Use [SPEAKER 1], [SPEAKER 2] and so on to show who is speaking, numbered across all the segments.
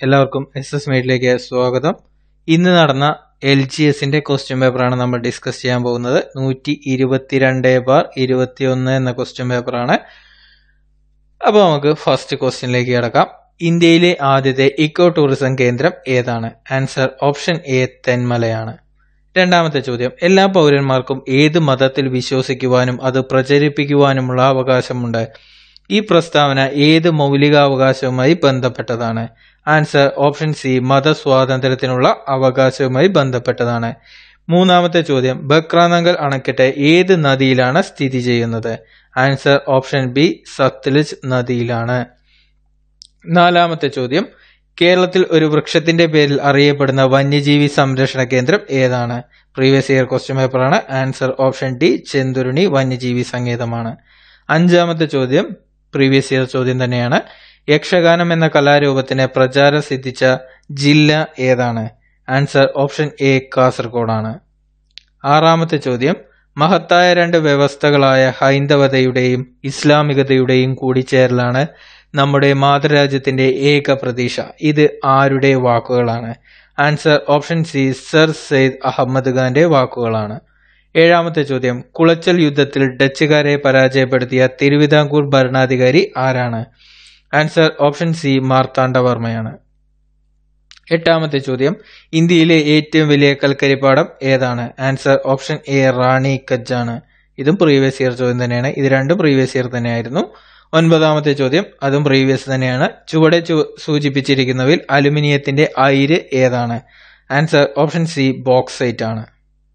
[SPEAKER 1] എല്ലാവർക്കും S S മീഡിലേക്ക് സ്വാഗതം ഇന്ന് നടന്ന എൽ ജി എസിന്റെ ക്വസ്റ്റ്യൻ പേപ്പറാണ് നമ്മൾ ഡിസ്കസ് ചെയ്യാൻ പോകുന്നത് നൂറ്റി ഇരുപത്തിരണ്ട് ബാർ ഇരുപത്തിയൊന്ന് എന്ന ക്വസ്റ്റ്യൻ പേപ്പറാണ് അപ്പോൾ നമുക്ക് ഫസ്റ്റ് ക്വസ്റ്റ്യനിലേക്ക് കിടക്കാം ഇന്ത്യയിലെ ആദ്യത്തെ ഇക്കോ ടൂറിസം കേന്ദ്രം ഏതാണ് ആൻസർ ഓപ്ഷൻ എ തെന്മലയാണ് രണ്ടാമത്തെ ചോദ്യം എല്ലാ പൗരന്മാർക്കും ഏത് മതത്തിൽ വിശ്വസിക്കുവാനും അത് പ്രചരിപ്പിക്കുവാനുമുള്ള അവകാശമുണ്ട് ഈ പ്രസ്താവന ഏത് മൗലികാവകാശവുമായി ബന്ധപ്പെട്ടതാണ് ആൻസർ ഓപ്ഷൻ സി മതസ്വാതന്ത്ര്യത്തിനുള്ള അവകാശവുമായി ബന്ധപ്പെട്ടതാണ് മൂന്നാമത്തെ ചോദ്യം ബക്രാനങ്കൽ അണക്കെട്ട് ഏത് നദിയിലാണ് സ്ഥിതി ചെയ്യുന്നത് ആൻസർ ഓപ്ഷൻ ബി സത്ലജ് നദിയിലാണ് നാലാമത്തെ ചോദ്യം കേരളത്തിൽ ഒരു വൃക്ഷത്തിന്റെ പേരിൽ അറിയപ്പെടുന്ന വന്യജീവി സംരക്ഷണ കേന്ദ്രം ഏതാണ് പ്രീവിയസ് ഇയർ ക്വസ്റ്റ്യൻ പേപ്പറാണ് ആൻസർ ഓപ്ഷൻ ഡി ചെന്തുരുണി വന്യജീവി സങ്കേതമാണ് അഞ്ചാമത്തെ ചോദ്യം പ്രീവിയസ് ഇയർ ചോദ്യം തന്നെയാണ് യക്ഷഗാനം എന്ന കലാരൂപത്തിന് പ്രചാരം സിദ്ധിച്ച ജില്ല ഏതാണ് ആൻസർ ഓപ്ഷൻ എ കാസർഗോഡാണ് ആറാമത്തെ ചോദ്യം മഹത്തായ രണ്ട് വ്യവസ്ഥകളായ ഹൈന്ദവതയുടെയും ഇസ്ലാമികതയുടെയും കൂടിച്ചേരലാണ് നമ്മുടെ മാതൃരാജ്യത്തിന്റെ ഏക പ്രതീക്ഷ ഇത് ആരുടെ വാക്കുകളാണ് answer option C sir Syed Ahmad ഖാന്റെ വാക്കുകളാണ് ഏഴാമത്തെ ചോദ്യം കുളച്ചൽ യുദ്ധത്തിൽ ഡച്ചുകാരെ പരാജയപ്പെടുത്തിയ തിരുവിതാംകൂർ ഭരണാധികാരി ആരാണ് ആൻസർ ഓപ്ഷൻ സി മാർത്താണ്ഡവർമ്മയാണ് എട്ടാമത്തെ ചോദ്യം ഇന്ത്യയിലെ ഏറ്റവും വലിയ കൽക്കരിപ്പാടം ഏതാണ് ആൻസർ ഓപ്ഷൻ എ റാണി കച്ചാണ് ഇതും പ്രീവിയസ് ഇയർ ചോദ്യം തന്നെയാണ് ഇത് രണ്ടും പ്രീവിയസ് ഇയർ തന്നെയായിരുന്നു ഒൻപതാമത്തെ ചോദ്യം അതും പ്രീവിയസ് തന്നെയാണ് ചുവടെ സൂചിപ്പിച്ചിരിക്കുന്നവയിൽ അലുമിനിയത്തിന്റെ അയിര് ഏതാണ് ആൻസർ ഓപ്ഷൻ സി ബോക്സൈറ്റ് ആണ്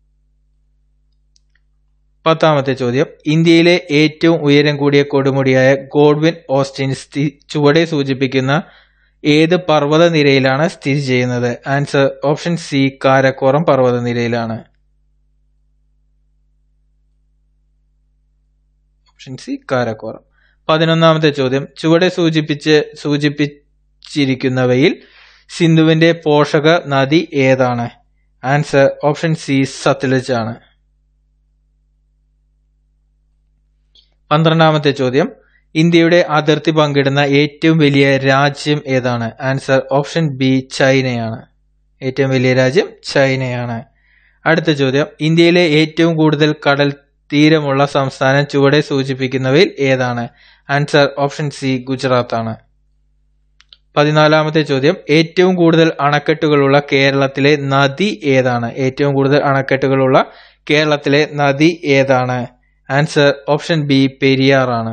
[SPEAKER 1] പത്താമത്തെ ചോദ്യം ഇന്ത്യയിലെ ഏറ്റവും ഉയരം കൂടിയ കൊടുമുടിയായ ഗോഡ്വിൻ ഓസ്റ്റിൻ ചുവടെ സൂചിപ്പിക്കുന്ന ഏത് പർവ്വത നിരയിലാണ് സ്ഥിതി ചെയ്യുന്നത് ആൻസർ ഓപ്ഷൻ സി കാരക്കോറം പർവ്വത നിരയിലാണ് ഓപ്ഷൻ സി കാരക്കോറം പതിനൊന്നാമത്തെ ചോദ്യം ചുവടെ സൂചിപ്പിച്ച് സൂചിപ്പിച്ചിരിക്കുന്നവയിൽ സിന്ധുവിന്റെ പോഷക നദി ഏതാണ് ആൻസർ ഓപ്ഷൻ സി സത്ലജ് ആണ് പന്ത്രണ്ടാമത്തെ ചോദ്യം ഇന്ത്യയുടെ അതിർത്തി പങ്കിടുന്ന ഏറ്റവും വലിയ രാജ്യം ഏതാണ് ആൻസർ ഓപ്ഷൻ ബി ചൈനയാണ് ഏറ്റവും വലിയ രാജ്യം ചൈനയാണ് അടുത്ത ചോദ്യം ഇന്ത്യയിലെ ഏറ്റവും കൂടുതൽ കടൽ തീരമുള്ള സംസ്ഥാനം ചുവടെ സൂചിപ്പിക്കുന്നവയിൽ ഏതാണ് ആൻസർ ഓപ്ഷൻ സി ഗുജറാത്ത് ആണ് പതിനാലാമത്തെ ചോദ്യം ഏറ്റവും കൂടുതൽ അണക്കെട്ടുകളുള്ള കേരളത്തിലെ നദി ഏതാണ് ഏറ്റവും കൂടുതൽ അണക്കെട്ടുകളുള്ള കേരളത്തിലെ നദി ഏതാണ് ആൻസർ ഓപ്ഷൻ ബി പെരിയാർ ആണ്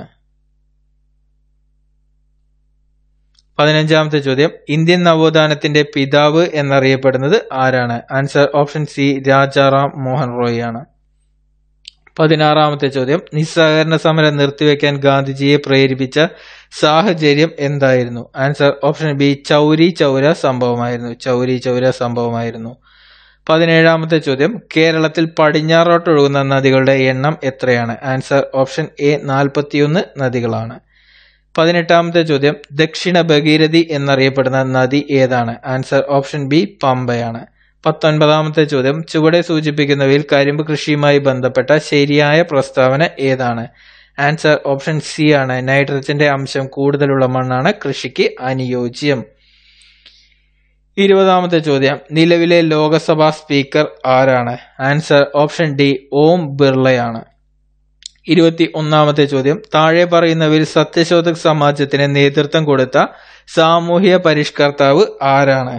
[SPEAKER 1] പതിനഞ്ചാമത്തെ ചോദ്യം ഇന്ത്യൻ നവോത്ഥാനത്തിന്റെ പിതാവ് എന്നറിയപ്പെടുന്നത് ആരാണ് answer option C Rajaram Mohan Roy ആണ് പതിനാറാമത്തെ ചോദ്യം നിസ്സഹകരണ സമരം നിർത്തിവെക്കാൻ ഗാന്ധിജിയെ പ്രേരിപ്പിച്ച സാഹചര്യം എന്തായിരുന്നു answer option B Chauri Chaura സംഭവമായിരുന്നു ചൗരി ചൗര സംഭവമായിരുന്നു പതിനേഴാമത്തെ ചോദ്യം കേരളത്തിൽ പടിഞ്ഞാറോട്ടൊഴുകുന്ന നദികളുടെ എണ്ണം എത്രയാണ് ആൻസർ ഓപ്ഷൻ എ നാൽപ്പത്തിയൊന്ന് നദികളാണ് പതിനെട്ടാമത്തെ ചോദ്യം ദക്ഷിണ ഭഗീരഥി എന്നറിയപ്പെടുന്ന നദി ഏതാണ് ആൻസർ ഓപ്ഷൻ ബി പമ്പയാണ് പത്തൊൻപതാമത്തെ ചോദ്യം ചുവടെ സൂചിപ്പിക്കുന്നവയിൽ കരിമ്പ് കൃഷിയുമായി ബന്ധപ്പെട്ട ശരിയായ പ്രസ്താവന ഏതാണ് ആൻസർ ഓപ്ഷൻ സി ആണ് നൈട്രജന്റെ അംശം കൂടുതലുള്ള മണ്ണാണ് കൃഷിക്ക് അനുയോജ്യം ഇരുപതാമത്തെ ചോദ്യം നിലവിലെ ലോകസഭാ സ്പീക്കർ ആരാണ് ആൻസർ ഓപ്ഷൻ ഡി ഓം ബിർളയാണ് ഇരുപത്തി ഒന്നാമത്തെ ചോദ്യം താഴെ പറയുന്നവയിൽ സത്യശോധക് സമാജത്തിന് നേതൃത്വം കൊടുത്ത സാമൂഹ്യ പരിഷ്കർത്താവ് ആരാണ്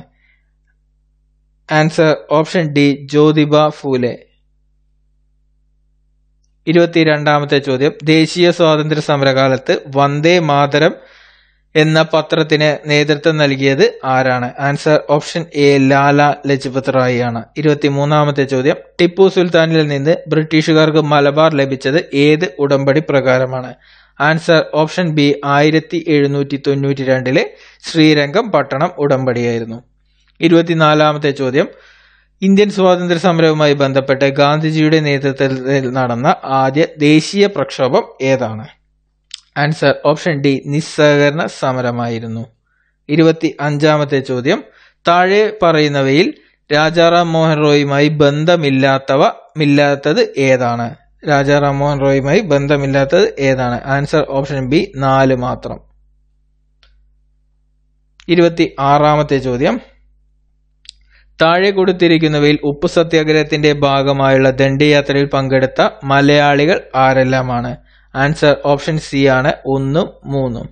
[SPEAKER 1] answer option D Jyotiba Phule ഇരുപത്തിരണ്ടാമത്തെ ചോദ്യം ദേശീയ സ്വാതന്ത്ര്യ സമരകാലത്ത് വന്ദേ മാതരം എന്ന പത്രത്തിന് നേതൃത്വം നൽകിയത് ആരാണ് answer option A Lala Lajpat Rai ആണ് ഇരുപത്തിമൂന്നാമത്തെ ചോദ്യം ടിപ്പു സുൽത്താനിൽ നിന്ന് ബ്രിട്ടീഷുകാർക്ക് മലബാർ ലഭിച്ചത് ഏത് ഉടമ്പടി പ്രകാരമാണ് ആൻസർ ഓപ്ഷൻ ബി ആയിരത്തി എഴുന്നൂറ്റി തൊണ്ണൂറ്റി രണ്ടിലെ ശ്രീരംഗം പട്ടണം ഉടമ്പടിയായിരുന്നു ഇരുപത്തിനാലാമത്തെ ചോദ്യം ഇന്ത്യൻ സ്വാതന്ത്ര്യ സമരവുമായി ബന്ധപ്പെട്ട് ഗാന്ധിജിയുടെ നേതൃത്വത്തിൽ നടന്ന ആദ്യ ദേശീയ പ്രക്ഷോഭം ഏതാണ് ആൻസർ ഓപ്ഷൻ ഡി നിസ്സഹകരണ സമരമായിരുന്നു ഇരുപത്തി അഞ്ചാമത്തെ ചോദ്യം താഴെ പറയുന്നവയിൽ രാജാറാം മോഹൻ റോയുമായി ബന്ധമില്ലാത്തവ ഇല്ലാത്തത് ഏതാണ് രാജാറാം മോഹൻ റോയുമായി ബന്ധമില്ലാത്തത് ഏതാണ് ആൻസർ ഓപ്ഷൻ ബി നാല് മാത്രം ഇരുപത്തി ആറാമത്തെ ചോദ്യം താഴെ കൊടുത്തിരിക്കുന്നവയിൽ ഉപ്പു സത്യാഗ്രഹത്തിന്റെ ഭാഗമായുള്ള ദണ്ഡിയാത്രയിൽ പങ്കെടുത്ത മലയാളികൾ ആരെല്ലാമാണ് ആൻസർ ഓപ്ഷൻ സി ആണ് ഒന്നും മൂന്നും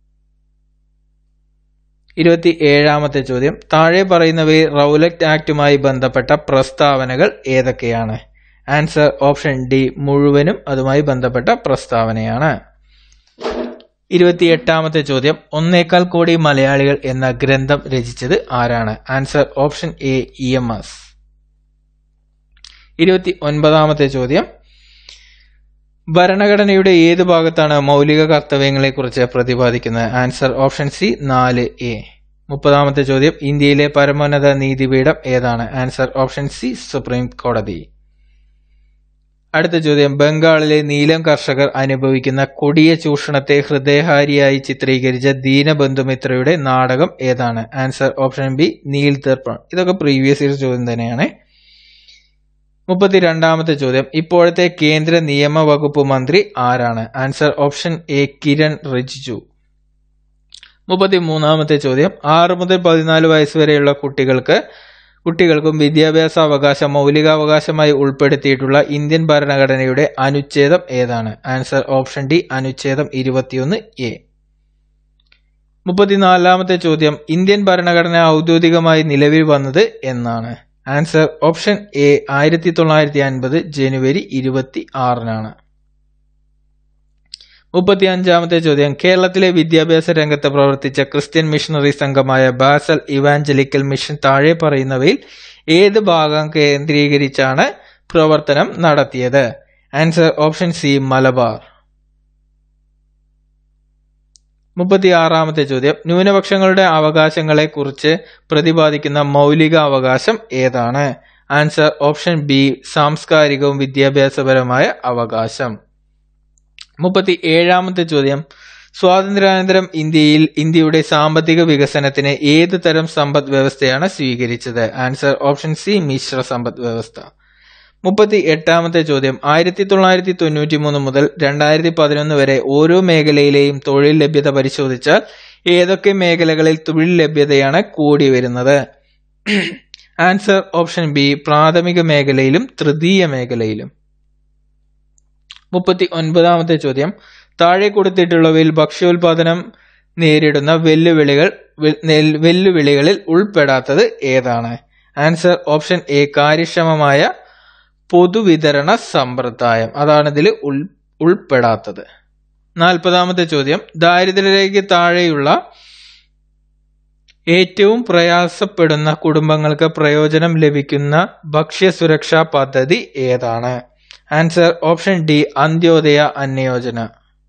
[SPEAKER 1] ഇരുപത്തി ഏഴാമത്തെ ചോദ്യം താഴെ പറയുന്നവയിൽ റൗലറ്റ് ആക്ടുമായി ബന്ധപ്പെട്ട പ്രസ്താവനകൾ ഏതൊക്കെയാണ് ആൻസർ ഓപ്ഷൻ ഡി മുഴുവനും അതുമായി ബന്ധപ്പെട്ട പ്രസ്താവനയാണ് ഇരുപത്തിയെട്ടാമത്തെ ചോദ്യം ഒന്നേക്കാൾ കോടി മലയാളികൾ എന്ന ഗ്രന്ഥം രചിച്ചത് ആരാണ് answer option A E M S ഇരുപത്തി ഒൻപതാമത്തെ ചോദ്യം ഭരണഘടനയുടെ ഏത് ഭാഗത്താണ് മൗലിക കർത്തവ്യങ്ങളെക്കുറിച്ച് പ്രതിപാദിക്കുന്നത് ആൻസർ ഓപ്ഷൻ സി നാല് എ മുപ്പതാമത്തെ ചോദ്യം ഇന്ത്യയിലെ പരമോന്നത നീതിപീഠം ഏതാണ് ആൻസർ ഓപ്ഷൻ സി സുപ്രീം കോടതി അടുത്ത ചോദ്യം ബംഗാളിലെ നീലം കർഷകർ അനുഭവിക്കുന്ന കൊടിയ ചൂഷണത്തെ ഹൃദയഹാരിയായി ചിത്രീകരിച്ച ദീനബന്ധുമിത്രയുടെ നാടകം ഏതാണ് answer option B Nil Darpan ഇതൊക്കെ പ്രീവിയസ് ഇയർ ചോദ്യം തന്നെയാണ് മുപ്പത്തിരണ്ടാമത്തെ ചോദ്യം ഇപ്പോഴത്തെ കേന്ദ്ര നിയമ വകുപ്പ് മന്ത്രി ആരാണ് answer option A Kiren Rijiju മുപ്പത്തി മൂന്നാമത്തെ ചോദ്യം ആറ് മുതൽ പതിനാല് വയസ്സ് വരെയുള്ള കുട്ടികൾക്ക് കുട്ടികൾക്കും വിദ്യാഭ്യാസ അവകാശം മൗലികാവകാശമായി ഉൾപ്പെടുത്തിയിട്ടുള്ള ഇന്ത്യൻ ഭരണഘടനയുടെ അനുച്ഛേദം ഏതാണ് ആൻസർ ഓപ്ഷൻ ഡി അനുച്ഛേദം ഇരുപത്തിയൊന്ന് എ മുപ്പത്തിനാലാമത്തെ ചോദ്യം ഇന്ത്യൻ ഭരണഘടന ഔദ്യോഗികമായി നിലവിൽ വന്നത് എന്നാണ് ആൻസർ ഓപ്ഷൻ എ ആയിരത്തി തൊള്ളായിരത്തി അൻപത് ജനുവരി ഇരുപത്തി ആറിനാണ് മുപ്പത്തി അഞ്ചാമത്തെ ചോദ്യം കേരളത്തിലെ വിദ്യാഭ്യാസ രംഗത്ത് പ്രവർത്തിച്ച ക്രിസ്ത്യൻ മിഷണറി സംഘമായ ബാസൽ ഇവാഞ്ചലിക്കൽ മിഷൻ താഴെ പറയുന്നവയിൽ ഏത് ഭാഗം കേന്ദ്രീകരിച്ചാണ് പ്രവർത്തനം നടത്തിയത് ആൻസർ ഓപ്ഷൻ സി മലബാർ മുപ്പത്തി ആറാമത്തെ ചോദ്യം ന്യൂനപക്ഷങ്ങളുടെ അവകാശങ്ങളെ കുറിച്ച് പ്രതിപാദിക്കുന്ന മൗലിക അവകാശം ഏതാണ് ആൻസർ ഓപ്ഷൻ ബി സാംസ്കാരികവും വിദ്യാഭ്യാസപരമായ അവകാശം മുപ്പത്തി ഏഴാമത്തെ ചോദ്യം സ്വാതന്ത്ര്യാനന്തരം ഇന്ത്യയിൽ ഇന്ത്യയുടെ സാമ്പത്തിക വികസനത്തിന് ഏത് തരം സമ്പദ് വ്യവസ്ഥയാണ് സ്വീകരിച്ചത് ആൻസർ ഓപ്ഷൻ സി മിശ്ര സമ്പദ് വ്യവസ്ഥ മുപ്പത്തി എട്ടാമത്തെ ചോദ്യം ആയിരത്തി തൊള്ളായിരത്തി തൊണ്ണൂറ്റി മൂന്ന് മുതൽ രണ്ടായിരത്തി പതിനൊന്ന് വരെ ഓരോ മേഖലയിലെയും തൊഴിൽ ലഭ്യത പരിശോധിച്ചാൽ ഏതൊക്കെ മേഖലകളിൽ തൊഴിൽ ലഭ്യതയാണ് കൂടി വരുന്നത് ആൻസർ ഓപ്ഷൻ ബി പ്രാഥമിക മേഖലയിലും തൃതീയ മേഖലയിലും മുപ്പത്തി ഒൻപതാമത്തെ ചോദ്യം താഴെ കൊടുത്തിട്ടുള്ളവയിൽ ഭക്ഷ്യോൽപാദനം നേരിടുന്ന വെല്ലുവിളികൾ വെല്ലുവിളികളിൽ ഉൾപ്പെടാത്തത് ഏതാണ് ആൻസർ ഓപ്ഷൻ എ കാര്യക്ഷമമായ പൊതുവിതരണ സമ്പ്രദായം അതാണ് ഇതിൽ ഉൾ ഉൾപ്പെടാത്തത് നാൽപ്പതാമത്തെ ചോദ്യം ദാരിദ്ര്യരേഖയ്ക്ക് താഴെയുള്ള ഏറ്റവും പ്രയാസപ്പെടുന്ന കുടുംബങ്ങൾക്ക് പ്രയോജനം ലഭിക്കുന്ന ഭക്ഷ്യസുരക്ഷാ പദ്ധതി ഏതാണ് ആൻസർ ഓപ്ഷൻ ഡി അന്ത്യോദയ അന്യോജന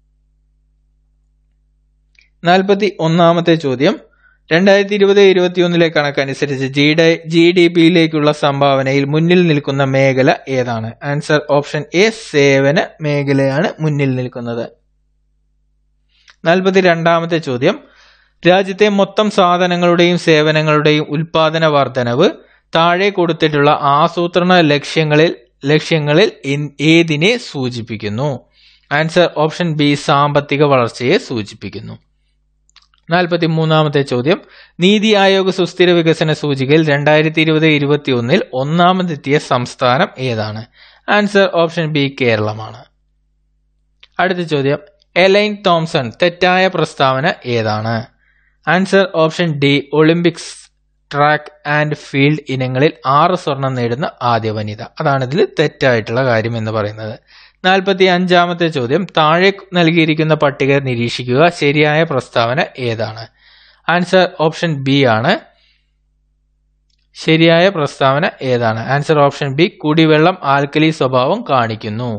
[SPEAKER 1] നാൽപ്പത്തി ഒന്നാമത്തെ ചോദ്യം രണ്ടായിരത്തി ഇരുപത് ഇരുപത്തിയൊന്നിലെ കണക്കനുസരിച്ച് ജി ഡി ജി ഡി പിയിലേക്കുള്ള സംഭാവനയിൽ മുന്നിൽ നിൽക്കുന്ന മേഖല ഏതാണ് ആൻസർ ഓപ്ഷൻ എ സേവന മേഖലയാണ് മുന്നിൽ നിൽക്കുന്നത് നാൽപ്പത്തി രണ്ടാമത്തെ ചോദ്യം രാജ്യത്തെ മൊത്തം സാധനങ്ങളുടെയും സേവനങ്ങളുടെയും ഉൽപാദന വർധനവ് താഴെ കൊടുത്തിട്ടുള്ള ആസൂത്രണ ലക്ഷ്യങ്ങളിൽ ലക്ഷ്യങ്ങളിൽ ഏതിനെ സൂചിപ്പിക്കുന്നു ആൻസർ ഓപ്ഷൻ ബി സാമ്പത്തിക വളർച്ചയെ സൂചിപ്പിക്കുന്നു നാൽപ്പത്തി മൂന്നാമത്തെ ചോദ്യം നീതി ആയോഗ് സുസ്ഥിര വികസന സൂചികയിൽ രണ്ടായിരത്തി ഇരുപത് ഇരുപത്തി ഒന്നിൽ ഒന്നാമതെത്തിയ സംസ്ഥാനം ഏതാണ് ആൻസർ ഓപ്ഷൻ ബി കേരളമാണ് അടുത്ത ചോദ്യം എലൈൻ തോംസൺ തെറ്റായ പ്രസ്താവന ഏതാണ് answer option D Olympics track and field ഇനങ്ങളിൽ ആറ് സ്വർണം നേടുന്ന ആദ്യ വനിത അതാണ് ഇതിൽ തെറ്റായിട്ടുള്ള കാര്യം എന്ന് പറയുന്നത് നാൽപ്പത്തി അഞ്ചാമത്തെ ചോദ്യം താഴെ നൽകിയിരിക്കുന്ന പട്ടിക നിരീക്ഷിക്കുക ശരിയായ പ്രസ്താവന ഏതാണ് ആൻസർ ഓപ്ഷൻ ബി ആണ് ശരിയായ പ്രസ്താവന ഏതാണ് ആൻസർ ഓപ്ഷൻ ബി കുടിവെള്ളം ആൽക്കലി സ്വഭാവം കാണിക്കുന്നു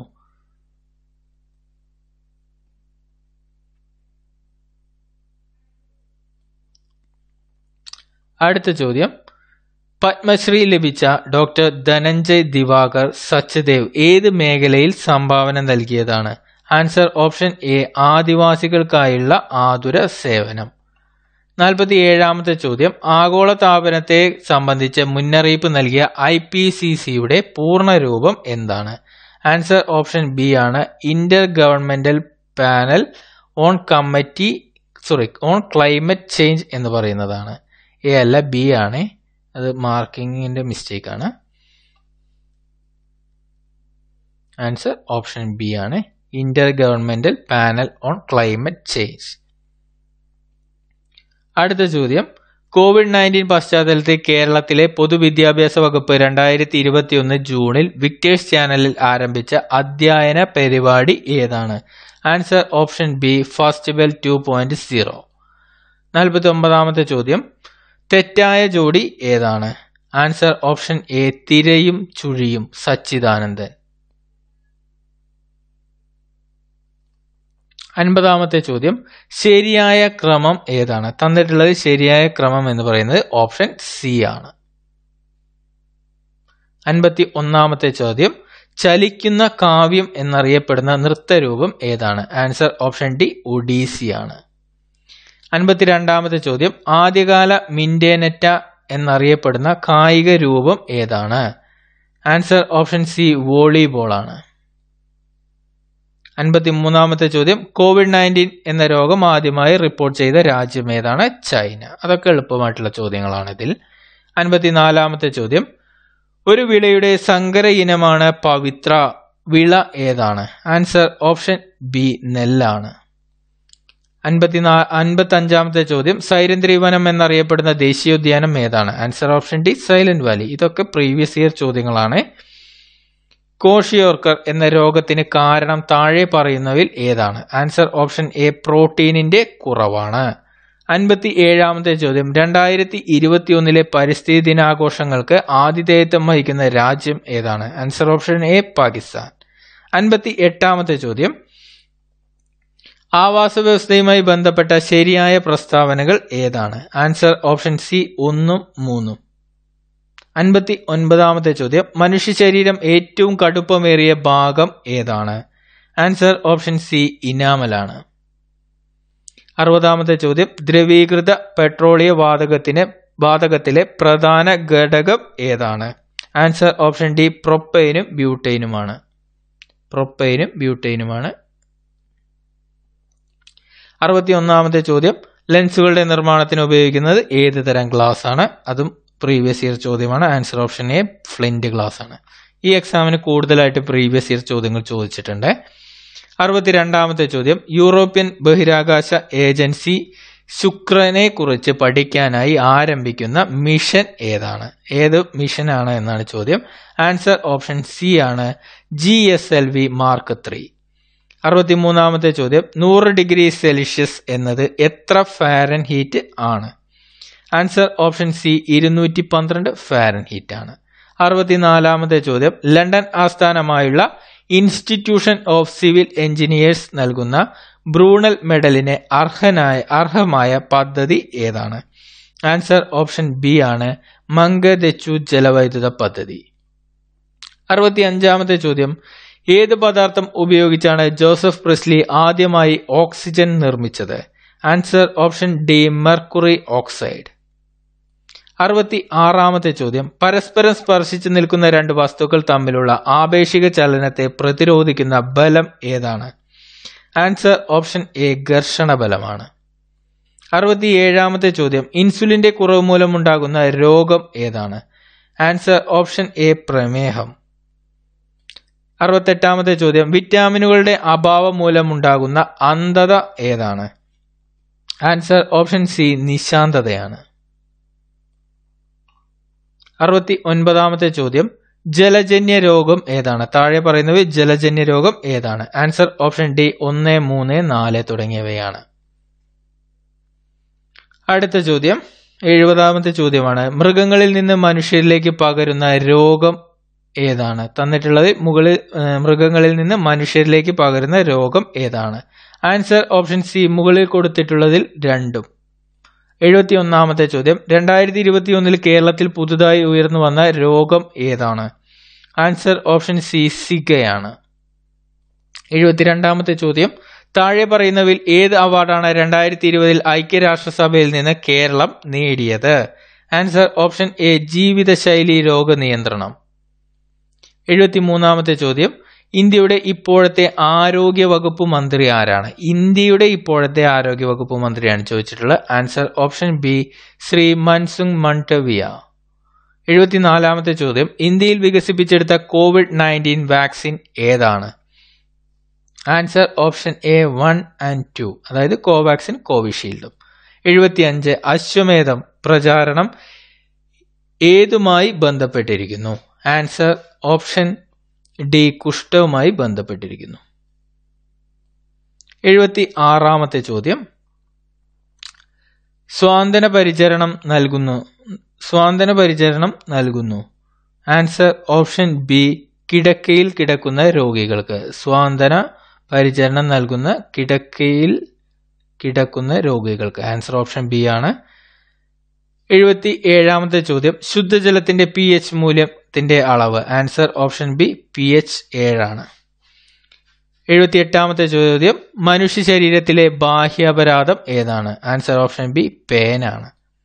[SPEAKER 1] അടുത്ത ചോദ്യം പത്മശ്രീ ലഭിച്ച ഡോക്ടർ ധനഞ്ജയ് ദിവാകർ സച്ദേവ് ഏത് മേഖലയിൽ സംഭാവന നൽകിയതാണ് ആൻസർ ഓപ്ഷൻ എ ആദിവാസികൾക്കായുള്ള ആതുര സേവനം നാൽപ്പത്തി ഏഴാമത്തെ ചോദ്യം ആഗോള താപനത്തെ സംബന്ധിച്ച് മുന്നറിയിപ്പ് നൽകിയ ഐ പി സി സിയുടെ പൂർണ്ണരൂപം എന്താണ് ആൻസർ ഓപ്ഷൻ ബി ആണ് inter governmental panel on committee sorry on climate change എന്ന് പറയുന്നതാണ് എ അല്ല ബി ആണ് അത് മാർക്കിങ്ങിന്റെ മിസ്റ്റേക്ക് ആണ് ആൻസർ ഓപ്ഷൻ ബി ആണ് inter governmental panel on climate change അടുത്ത ചോദ്യം കോവിഡ് നയൻറ്റീൻ പശ്ചാത്തലത്തിൽ കേരളത്തിലെ പൊതുവിദ്യാഭ്യാസ വകുപ്പ് രണ്ടായിരത്തി ഇരുപത്തിയൊന്ന് ജൂണിൽ വിക്ടേഴ്സ് ചാനലിൽ ആരംഭിച്ച അധ്യയന പരിപാടി ഏതാണ് answer option B festival two point zero നാൽപ്പത്തി ഒമ്പതാമത്തെ ചോദ്യം തെറ്റായ ജോഡി ഏതാണ് ആൻസർ ഓപ്ഷൻ എ തിരയും ചുഴിയും സച്ചിദാനന്ദൻ അൻപതാമത്തെ ചോദ്യം ശരിയായ ക്രമം ഏതാണ് തന്നിട്ടുള്ളത് ശരിയായ ക്രമം എന്ന് പറയുന്നത് ഓപ്ഷൻ സി ആണ് അൻപത്തി ഒന്നാമത്തെ ചോദ്യം ചലിക്കുന്ന കാവ്യം എന്നറിയപ്പെടുന്ന നൃത്തരൂപം ഏതാണ് ആൻസർ ഓപ്ഷൻ ഡി ഒഡീസി ആണ് അൻപത്തിരണ്ടാമത്തെ ചോദ്യം ആദ്യകാല മിൻഡേനറ്റ എന്നറിയപ്പെടുന്ന കായിക രൂപം ഏതാണ് ആൻസർ ഓപ്ഷൻ സി വോളിബോൾ ആണ് അൻപത്തി മൂന്നാമത്തെ ചോദ്യം കോവിഡ് നയൻറ്റീൻ എന്ന രോഗം ആദ്യമായി റിപ്പോർട്ട് ചെയ്ത രാജ്യം ഏതാണ് ചൈന അതൊക്കെ എളുപ്പമായിട്ടുള്ള ചോദ്യങ്ങളാണ് ഇതിൽ അൻപത്തിനാലാമത്തെ ചോദ്യം ഒരു വിളയുടെ സങ്കര ഇനമാണ് പവിത്ര വിള ഏതാണ് ആൻസർ ഓപ്ഷൻ ബി നെല്ലാണ് അൻപത്തിനാ അൻപത്തി അഞ്ചാമത്തെ ചോദ്യം സൈരന്ദ്രി വനം എന്നറിയപ്പെടുന്ന ദേശീയോദ്യാനം ഏതാണ് answer option D silent valley ഇതൊക്കെ പ്രീവിയസ് ഇയർ ചോദ്യങ്ങളാണ് കോഷിയോർക്കർ എന്ന രോഗത്തിന് കാരണം താഴെ പറയുന്നവയിൽ ഏതാണ് ആൻസർ ഓപ്ഷൻ എ പ്രോട്ടീനിന്റെ കുറവാണ് അൻപത്തി ഏഴാമത്തെ ചോദ്യം രണ്ടായിരത്തി ഇരുപത്തിയൊന്നിലെ പരിസ്ഥിതി ദിനാഘോഷങ്ങൾക്ക് ആതിഥേയത്വം വഹിക്കുന്ന രാജ്യം ഏതാണ് ആൻസർ ഓപ്ഷൻ എ പാകിസ്ഥാൻ അൻപത്തി എട്ടാമത്തെ ചോദ്യം ആവാസ വ്യവസ്ഥയുമായി ബന്ധപ്പെട്ട ശരിയായ പ്രസ്താവനകൾ ഏതാണ് ആൻസർ ഓപ്ഷൻ സി ഒന്നും മൂന്നും അൻപത്തി ഒൻപതാമത്തെ ചോദ്യം മനുഷ്യ ശരീരം ഏറ്റവും കടുപ്പമേറിയ ഭാഗം ഏതാണ് ആൻസർ ഓപ്ഷൻ സി ഇനാമലാണ് അറുപതാമത്തെ ചോദ്യം ദ്രവീകൃത പെട്രോളിയ വാതകത്തിന് വാതകത്തിലെ പ്രധാന ഘടകം ഏതാണ് ആൻസർ ഓപ്ഷൻ ഡി പ്രൊപ്പൈനും ബ്യൂട്ടൈനുമാണ് പ്രൊപ്പൈനും ബ്യൂട്ടൈനുമാണ് അറുപത്തി ഒന്നാമത്തെ ചോദ്യം ലെൻസുകളുടെ നിർമ്മാണത്തിന് ഉപയോഗിക്കുന്നത് ഏത് തരം ഗ്ലാസ് ആണ് അതും പ്രീവിയസ് ഇയർ ചോദ്യമാണ് answer option A flint glass ആണ് ഈ എക്സാമിന് കൂടുതലായിട്ട് പ്രീവിയസ് ഇയർ ചോദ്യങ്ങൾ ചോദിച്ചിട്ടുണ്ട് അറുപത്തിരണ്ടാമത്തെ ചോദ്യം യൂറോപ്യൻ ബഹിരാകാശ ഏജൻസി ശുക്രനെ കുറിച്ച് പഠിക്കാനായി ആരംഭിക്കുന്ന മിഷൻ ഏതാണ് ഏത് മിഷനാണ് എന്നാണ് ചോദ്യം ആൻസർ ഓപ്ഷൻ സി ആണ് G S L V mark three അറുപത്തിമൂന്നാമത്തെ ചോദ്യം നൂറ് ഡിഗ്രി സെൽഷ്യസ് എന്നത് എത്ര ഫാരൻ ഹീറ്റ് ആണ് ആൻസർ ഓപ്ഷൻ സി ഇരുന്നൂറ്റി പന്ത്രണ്ട് ഫാരൻ ഹീറ്റ് ആണ് അറുപത്തിനാലാമത്തെ ചോദ്യം ലണ്ടൻ ആസ്ഥാനമായുള്ള ഇൻസ്റ്റിറ്റ്യൂഷൻ ഓഫ് സിവിൽ എഞ്ചിനീയേഴ്സ് നൽകുന്ന ബ്രൂണൽ മെഡലിന് അർഹനായ അർഹമായ പദ്ധതി ഏതാണ് ആൻസർ ഓപ്ഷൻ ബി ആണ് മംഗദച്ചു ജലവൈദ്യുത പദ്ധതി അറുപത്തി അഞ്ചാമത്തെ ചോദ്യം ഏത് പദാർത്ഥം ഉപയോഗിച്ചാണ് ജോസഫ് പ്രിസ്ലി ആദ്യമായി ഓക്സിജൻ നിർമ്മിച്ചത് answer option D mercury oxide അറുപത്തി ആറാമത്തെ ചോദ്യം പരസ്പരം സ്പർശിച്ചു നിൽക്കുന്ന രണ്ട് വസ്തുക്കൾ തമ്മിലുള്ള ആപേക്ഷിക ചലനത്തെ പ്രതിരോധിക്കുന്ന ബലം ഏതാണ് ആൻസർ ഓപ്ഷൻ എ ഘർഷണ ബലമാണ് അറുപത്തി ഏഴാമത്തെ ചോദ്യം ഇൻസുലിന്റെ കുറവ് മൂലമുണ്ടാകുന്ന രോഗം ഏതാണ് ആൻസർ ഓപ്ഷൻ എ പ്രമേഹം അറുപത്തെട്ടാമത്തെ ചോദ്യം വിറ്റാമിനുകളുടെ അഭാവം മൂലമുണ്ടാകുന്ന അന്ധത ഏതാണ് ആൻസർ ഓപ്ഷൻ സി നിശാന്തതയാണ് അറുപത്തി ഒൻപതാമത്തെ ചോദ്യം ജലജന്യ രോഗം ഏതാണ് താഴെ പറയുന്നവ ജലജന്യ രോഗം ഏതാണ് ആൻസർ ഓപ്ഷൻ ഡി ഒന്ന് മൂന്ന് നാല് തുടങ്ങിയവയാണ് അടുത്ത ചോദ്യം എഴുപതാമത്തെ ചോദ്യമാണ് മൃഗങ്ങളിൽ നിന്ന് മനുഷ്യരിലേക്ക് പകരുന്ന രോഗം ഏതാണ് തന്നിട്ടുള്ളത് മുകളിൽ മൃഗങ്ങളിൽ നിന്ന് മനുഷ്യരിലേക്ക് പകരുന്ന രോഗം ഏതാണ് ആൻസർ ഓപ്ഷൻ സി മുകളിൽ കൊടുത്തിട്ടുള്ളതിൽ രണ്ടും എഴുപത്തി ഒന്നാമത്തെ ചോദ്യം രണ്ടായിരത്തി ഇരുപത്തി ഒന്നിൽ കേരളത്തിൽ പുതുതായി ഉയർന്നു വന്ന രോഗം ഏതാണ് ആൻസർ ഓപ്ഷൻ സി സിഗയാണ് എഴുപത്തിരണ്ടാമത്തെ ചോദ്യം താഴെ പറയുന്നവയിൽ ഏത് അവാർഡാണ് രണ്ടായിരത്തി ഇരുപതിൽ ഐക്യരാഷ്ട്രസഭയിൽ നിന്ന് കേരളം നേടിയത് ആൻസർ ഓപ്ഷൻ എ ജീവിതശൈലി രോഗ നിയന്ത്രണം എഴുപത്തിമൂന്നാമത്തെ ചോദ്യം ഇന്ത്യയുടെ ഇപ്പോഴത്തെ ആരോഗ്യ വകുപ്പ് മന്ത്രി ആരാണ് ഇന്ത്യയുടെ ഇപ്പോഴത്തെ ആരോഗ്യ വകുപ്പ് മന്ത്രിയാണ് ചോദിച്ചിട്ടുള്ളത് answer option B Shri Mansukh Mandaviya എഴുപത്തിനാലാമത്തെ ചോദ്യം ഇന്ത്യയിൽ വികസിപ്പിച്ചെടുത്ത കോവിഡ് നയൻറ്റീൻ വാക്സിൻ ഏതാണ് answer option A one and two അതായത് കോവാക്സിൻ കോവിഷീൽഡും എഴുപത്തിയഞ്ച് അശ്വമേധം പ്രചാരണം ഏതുമായി ബന്ധപ്പെട്ടിരിക്കുന്നു ആൻസർ ഓപ്ഷൻ ഡി കുഷ്ഠവുമായി ബന്ധപ്പെട്ടിരിക്കുന്നു എഴുപത്തി ആറാമത്തെ ചോദ്യം സ്വാന്തന പരിചരണം നൽകുന്നു സ്വാന്തന പരിചരണം നൽകുന്നു ആൻസർ ഓപ്ഷൻ ബി കിടക്കയിൽ കിടക്കുന്ന രോഗികൾക്ക് സ്വാന്തന പരിചരണം നൽകുന്ന കിടക്കയിൽ കിടക്കുന്ന രോഗികൾക്ക് ആൻസർ ഓപ്ഷൻ ബി ആണ് എഴുപത്തി ഏഴാമത്തെ ചോദ്യം ശുദ്ധജലത്തിന്റെ പി എച്ച് മൂല്യത്തിന്റെ അളവ് answer option B P H ഏഴാണ് എഴുപത്തി എട്ടാമത്തെ ചോദ്യം മനുഷ്യ ശരീരത്തിലെ ബാഹ്യാപരാധം ഏതാണ് ആൻസർ ഓപ്ഷൻ ബി പേനാണ്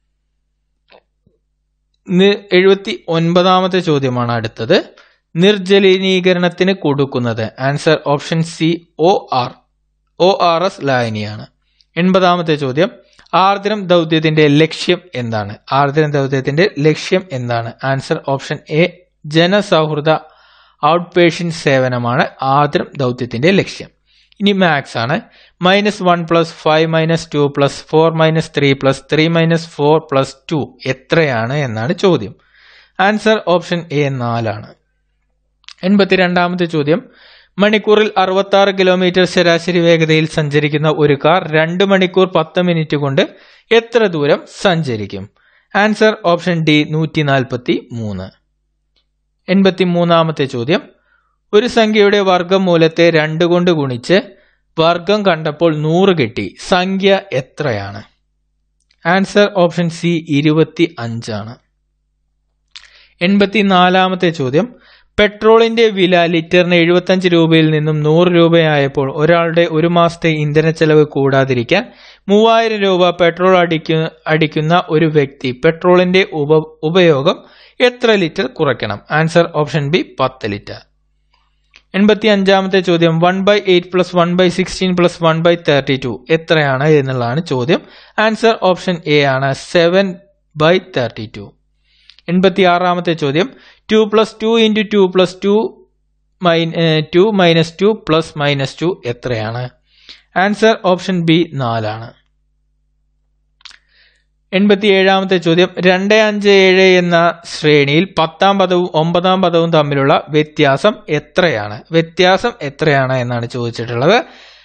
[SPEAKER 1] എഴുപത്തി ഒൻപതാമത്തെ ചോദ്യമാണ് അടുത്തത് നിർജലീകരണത്തിന് കൊടുക്കുന്നത് answer option C O R O R S ലായനിയാണ് എൺപതാമത്തെ ചോദ്യം ആർദ്രം ദൗത്യത്തിന്റെ ലക്ഷ്യം എന്താണ് ആർദ്രം ദൗത്യത്തിന്റെ ലക്ഷ്യം എന്താണ് ആൻസർ ഓപ്ഷൻ എ ജനസൗഹൃദ ഔട്ട് പേഷ്യന്റ് സേവനമാണ് ആർദ്രം ദൗത്യത്തിന്റെ ലക്ഷ്യം ഇനി മാത്സ് ആണ് minus one plus five minus two plus four minus three plus three minus four plus two എത്രയാണ് എന്നാണ് ചോദ്യം ആൻസർ ഓപ്ഷൻ എ നാലാണ് എൺപത്തിരണ്ടാമത്തെ ചോദ്യം മണിക്കൂറിൽ അറുപത്തി ആറ് കിലോമീറ്റർ ശരാശരി വേഗതയിൽ സഞ്ചരിക്കുന്ന ഒരു കാർ രണ്ട് മണിക്കൂർ പത്ത് മിനിറ്റ് കൊണ്ട് എത്ര ദൂരം സഞ്ചരിക്കും ആൻസർ ഓപ്ഷൻ ഡി നൂറ്റി നാൽപ്പത്തി മൂന്ന് എൺപത്തി മൂന്നാമത്തെ ചോദ്യം ഒരു സംഖ്യയുടെ വർഗമൂലത്തെ രണ്ട് കൊണ്ട് ഗുണിച്ച് വർഗം കണ്ടപ്പോൾ നൂറ് കിട്ടി സംഖ്യ എത്രയാണ് ആൻസർ ഓപ്ഷൻ സി ഇരുപത്തി അഞ്ചാണ് എൺപത്തിനാലാമത്തെ ചോദ്യം പെട്രോളിന്റെ വില ലിറ്ററിന് എഴുപത്തഞ്ച് രൂപയിൽ നിന്നും നൂറ് രൂപയായപ്പോൾ ഒരാളുടെ ഒരു മാസത്തെ ഇന്ധന ചെലവ് കൂടാതിരിക്കാൻ മൂവായിരം രൂപ പെട്രോൾ അടിക്കു അടിക്കുന്ന ഒരു വ്യക്തി പെട്രോളിന്റെ ഉപ ഉപയോഗം എത്ര ലിറ്റർ കുറയ്ക്കണം ആൻസർ ഓപ്ഷൻ ബി പത്ത് ലിറ്റർ എൺപത്തി അഞ്ചാമത്തെ ചോദ്യം one by eight plus one by sixteen plus one by thirty two എത്രയാണ് എന്നുള്ളതാണ് ചോദ്യം ആൻസർ ഓപ്ഷൻ എ ആണ് സെവൻ ബൈ തേർട്ടി ടു എൺപത്തി ആറാമത്തെ ചോദ്യം two plus two into two plus two mine two minus two plus minus two എത്രയാണ് answer option B നാലാണ് എൺപത്തി ഏഴാമത്തെ ചോദ്യം രണ്ട് അഞ്ച് ഏഴ് എന്ന ശ്രേണിയിൽ പത്താം പദവും ഒമ്പതാം പദവും തമ്മിലുള്ള വ്യത്യാസം എത്രയാണ് വ്യത്യാസം എത്രയാണ് എന്നാണ് ചോദിച്ചിട്ടുള്ളത്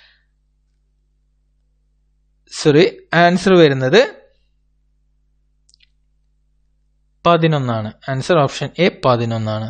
[SPEAKER 1] സോറി ആൻസർ വരുന്നത് പതിനൊന്നാണ് ആൻസർ ഓപ്ഷൻ എ പതിനൊന്നാണ്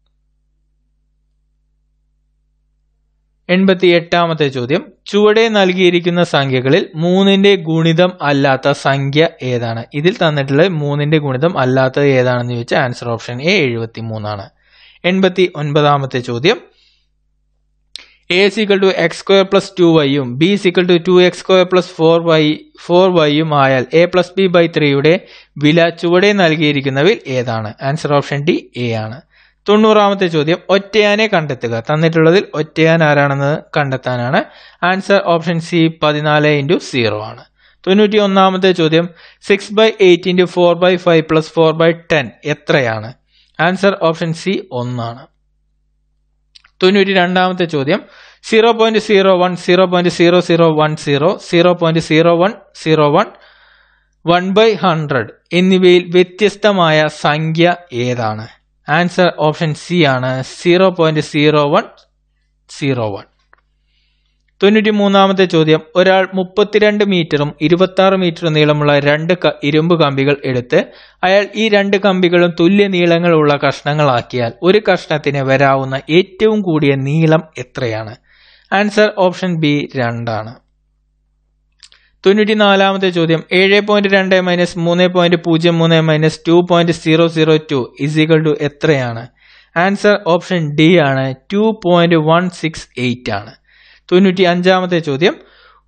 [SPEAKER 1] എൺപത്തി എട്ടാമത്തെ ചോദ്യം ചുവടെ നൽകിയിരിക്കുന്ന സംഖ്യകളിൽ മൂന്നിന്റെ ഗുണിതം അല്ലാത്ത സംഖ്യ ഏതാണ് ഇതിൽ തന്നിട്ടുള്ള മൂന്നിന്റെ ഗുണിതം അല്ലാത്തത് ഏതാണെന്ന് ചോദിച്ചാൽ ആൻസർ ഓപ്ഷൻ എ എഴുപത്തി മൂന്നാണ് എൺപത്തി ഒൻപതാമത്തെ ചോദ്യം A equal to x square plus two വൈയും B equal two two x square plus four y four വൈയും ആയാൽ എ പ്ലസ് ബി ബൈ ത്രീയുടെ വില ചുവടെ നൽകിയിരിക്കുന്നവയിൽ ഏതാണ് ആൻസർ ഓപ്ഷൻ ഡി എ ആണ് തൊണ്ണൂറാമത്തെ ചോദ്യം ഒറ്റയാനെ കണ്ടെത്തുക തന്നിട്ടുള്ളതിൽ ഒറ്റയാൻ ആരാണെന്ന് കണ്ടെത്താനാണ് ആൻസർ ഓപ്ഷൻ സി പതിനാല് ഇൻറ്റു സീറോ ആണ് തൊണ്ണൂറ്റി ഒന്നാമത്തെ ചോദ്യം six by eight into four by five plus four by ten എത്രയാണ് ആൻസർ ഓപ്ഷൻ സി ഒന്നാണ് തൊണ്ണൂറ്റി രണ്ടാമത്തെ ചോദ്യം zero point zero one zero point zero zero one zero zero point zero one zero one one by hundred എന്നിവയിൽ വ്യത്യസ്തമായ സംഖ്യ ഏതാണ് answer option C ആണ് zero point zero one zero one തൊണ്ണൂറ്റി മൂന്നാമത്തെ ചോദ്യം ഒരാൾ മുപ്പത്തിരണ്ട് മീറ്ററും ഇരുപത്തി ആറ് മീറ്ററും നീളമുള്ള രണ്ട് ഇരുമ്പ് കമ്പികൾ എടുത്ത് അയാൾ ഈ രണ്ട് കമ്പികളും തുല്യ നീളങ്ങളുള്ള കഷ്ണങ്ങളാക്കിയാൽ ഒരു കഷ്ണത്തിന് വരാവുന്ന ഏറ്റവും കൂടിയ നീളം എത്രയാണ് ആൻസർ ഓപ്ഷൻ ബി രണ്ടാണ് തൊണ്ണൂറ്റി നാലാമത്തെ ചോദ്യം ഏഴ് പോയിന്റ് രണ്ട് മൈനസ് മൂന്ന് പോയിന്റ് പൂജ്യം മൂന്ന് minus two point zero zero two is equal to എത്രയാണ് ആൻസർ ഓപ്ഷൻ ഡി ആണ് two point one six eight ആണ് തൊണ്ണൂറ്റി അഞ്ചാമത്തെ ചോദ്യം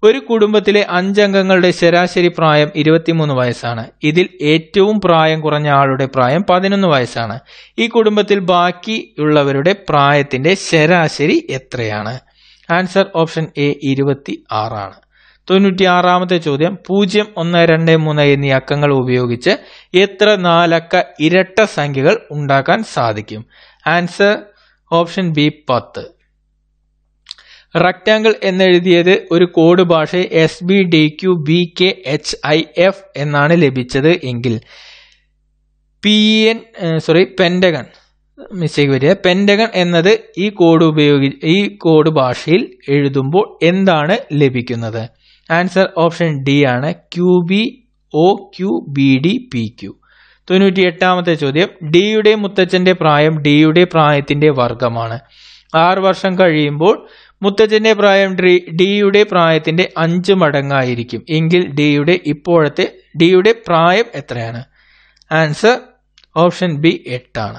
[SPEAKER 1] ഒരു കുടുംബത്തിലെ അഞ്ചംഗങ്ങളുടെ ശരാശരി പ്രായം ഇരുപത്തിമൂന്ന് വയസ്സാണ് ഇതിൽ ഏറ്റവും പ്രായം കുറഞ്ഞ ആളുടെ പ്രായം പതിനൊന്ന് വയസ്സാണ് ഈ കുടുംബത്തിൽ ബാക്കിയുള്ളവരുടെ പ്രായത്തിന്റെ ശരാശരി എത്രയാണ് ആൻസർ ഓപ്ഷൻ എ ഇരുപത്തി ആറാണ് തൊണ്ണൂറ്റി ആറാമത്തെ ചോദ്യം പൂജ്യം ഒന്ന് രണ്ട് മൂന്ന് എന്നീ അക്കങ്ങൾ ഉപയോഗിച്ച് എത്ര നാലക്ക ഇരട്ട സംഖ്യകൾ ഉണ്ടാക്കാൻ സാധിക്കും ആൻസർ ഓപ്ഷൻ ബി പത്ത് റെക്ടാങ്കിൾ എന്നെഴുതിയത് ഒരു കോഡ് ഭാഷ S B D Q B K H I F എന്നാണ് ലഭിച്ചത് എങ്കിൽ P N sorry pentagon mistake വരിക പെൻഡഗൺ എന്നത് ഈ കോഡ് ഉപയോഗി ഈ കോഡ് ഭാഷയിൽ എഴുതുമ്പോൾ എന്താണ് ലഭിക്കുന്നത് ആൻസർ ഓപ്ഷൻ ഡി ആണ് Q B O Q B D P Q തൊണ്ണൂറ്റി എട്ടാമത്തെ ചോദ്യം ഡിയുടെ മുത്തച്ഛന്റെ പ്രായം ഡിയുടെ പ്രായത്തിന്റെ വർഗമാണ് ആറ് വർഷം കഴിയുമ്പോൾ മുത്തച്ഛന്റെ പ്രായം ഡിയുടെ പ്രായത്തിന്റെ അഞ്ച് മടങ്ങായിരിക്കും എങ്കിൽ ഡിയുടെ ഇപ്പോഴത്തെ ഡിയുടെ പ്രായം എത്രയാണ് ആൻസർ ഓപ്ഷൻ ബി എട്ടാണ്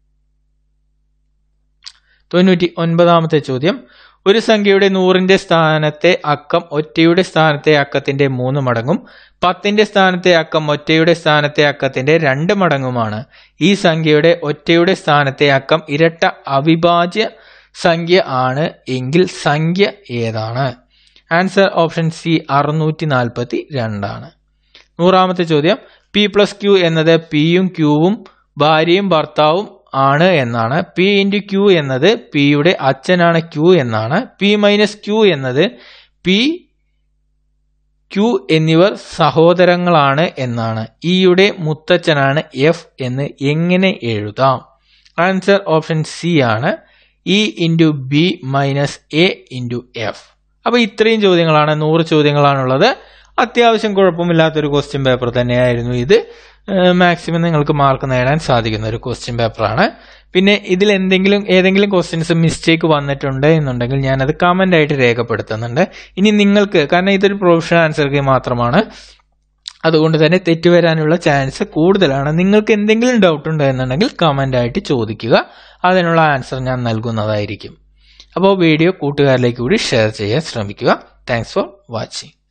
[SPEAKER 1] തൊണ്ണൂറ്റി ഒൻപതാമത്തെ ചോദ്യം ഒരു സംഖ്യയുടെ നൂറിന്റെ സ്ഥാനത്തെ അക്കം ഒറ്റയുടെ സ്ഥാനത്തെ അക്കത്തിന്റെ മൂന്ന് മടങ്ങും പത്തിന്റെ സ്ഥാനത്തെ അക്കം ഒറ്റയുടെ സ്ഥാനത്തെ അക്കത്തിന്റെ രണ്ട് മടങ്ങുമാണ് ഈ സംഖ്യയുടെ ഒറ്റയുടെ സ്ഥാനത്തെ അക്കം ഇരട്ട അവിഭാജ്യ സംഖ്യ ആണ് എങ്കിൽ സംഖ്യ ഏതാണ് ആൻസർ ഓപ്ഷൻ സി അറുന്നൂറ്റി നാൽപ്പത്തി രണ്ടാണ് നൂറാമത്തെ ചോദ്യം പി പ്ലസ് ക്യൂ എന്നത് പിയും ക്യൂവും ഭാര്യയും ഭർത്താവും ആണ് എന്നാണ് പി ഇൻറ്റു ക്യൂ എന്നത് പിയുടെ അച്ഛനാണ് ക്യൂ എന്നാണ് പി മൈനസ് ക്യൂ എന്നത് പി ക്യൂ എന്നിവർ സഹോദരങ്ങളാണ് എന്നാണ് ഇയുടെ മുത്തച്ഛനാണ് എഫ് എന്ന് എങ്ങനെ എഴുതാം ആൻസർ ഓപ്ഷൻ സി ആണ് E into B minus A into F അപ്പോൾ ഇത്രയും ചോദ്യങ്ങളാണ് നൂറ് ചോദ്യങ്ങളാണുള്ളത് അത്യാവശ്യം കുഴപ്പമില്ലാത്തൊരു ക്വസ്റ്റ്യൻ പേപ്പർ തന്നെയായിരുന്നു ഇത് മാക്സിമം നിങ്ങൾക്ക് മാർക്ക് നേടാൻ സാധിക്കുന്ന ഒരു ക്വസ്റ്റ്യൻ പേപ്പറാണ് പിന്നെ ഇതിൽ എന്തെങ്കിലും ഏതെങ്കിലും ക്വസ്റ്റ്യൻസ് മിസ്റ്റേക്ക് വന്നിട്ടുണ്ട് എന്നുണ്ടെങ്കിൽ ഞാനത് കമൻ്റ് ആയിട്ട് രേഖപ്പെടുത്തുന്നുണ്ട് ഇനി നിങ്ങൾക്ക് കാരണം ഇതൊരു പ്രൊഫഷണൽ ആൻസർ കീ മാത്രമാണ് അതുകൊണ്ട് തന്നെ തെറ്റ് വരാനുള്ള ചാൻസ് കൂടുതലാണ് നിങ്ങൾക്ക് എന്തെങ്കിലും ഡൗട്ട് ഉണ്ട് എന്നുണ്ടെങ്കിൽ കമൻ്റ് ആയിട്ട് ചോദിക്കുക അതിനുള്ള ആൻസർ ഞാൻ നൽകുന്നതായിരിക്കും അപ്പോൾ വീഡിയോ കൂട്ടുകാരിലേക്ക് കൂടി ഷെയർ ചെയ്യാൻ ശ്രമിക്കുക താങ്ക്സ് ഫോർ വാച്ചിങ്